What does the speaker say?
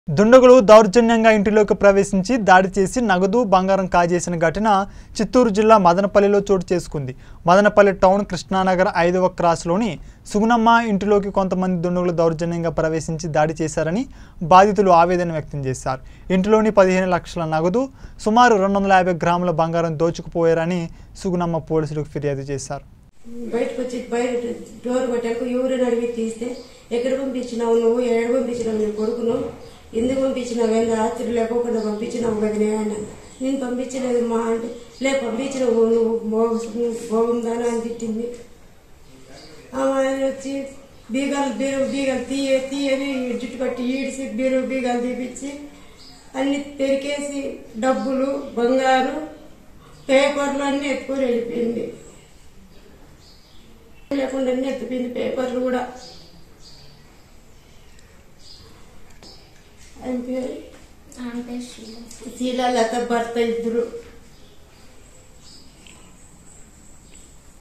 దుండగులు దౌర్జన్యంగా ఇంటిలోకి ప్రవేశించి దాడి చేసి నగదు బంగారం కాజేసిన ఘటన చిత్తూరు జిల్లా మదనపల్లిలో చోటు చేసుకుంది మదనపల్లి టౌన్ కృష్ణానగర్ ఐదవ క్రాస్లోని సుగుణమ్మ ఇంటిలోకి కొంతమంది దుండగులు దౌర్జన్యంగా ప్రవేశించి దాడి చేశారని బాధితులు ఆవేదన వ్యక్తం చేశారు ఇంటిలోని పదిహేను లక్షల నగదు సుమారు రెండు వందల యాభై గ్రాముల బంగారం దోచుకుపోయారని సుగుణమ్మ పోలీసులకు ఫిర్యాదు చేశారు బయటకు వచ్చి బయట డోర్ కొట్టాక ఎవరైనా అడిగి తీస్తే ఎక్కడ పంపించినావు నువ్వు ఎక్కడ పంపించినావు నీ కొడుకును ఎందుకు పంపించినావు ఏంది రాత్రి లేకోకుండా పంపించినావు కదనే అని నేను పంపించలేదు మా అంటే లే పంపించినావు నువ్వు భోగ- భోగందానా అని తిట్టింది ఆమె ఆయన వచ్చి బీగాలు బీరు బీగాలు తీయ తీయని జుట్టు కట్టి ఈడిసి బీరు బీగాలు తీపిచ్చి అన్ని పెరికేసి డబ్బులు బంగారు పేపర్లు అన్ని ఎత్తుకొని వెళ్ళిపోయింది లేకుండా అన్ని ఎత్తిపోయింది పేపర్లు కూడా ఆయన పేరు ఆమె పేరు శ్రీల శీలాలత భర్త ఇద్దరు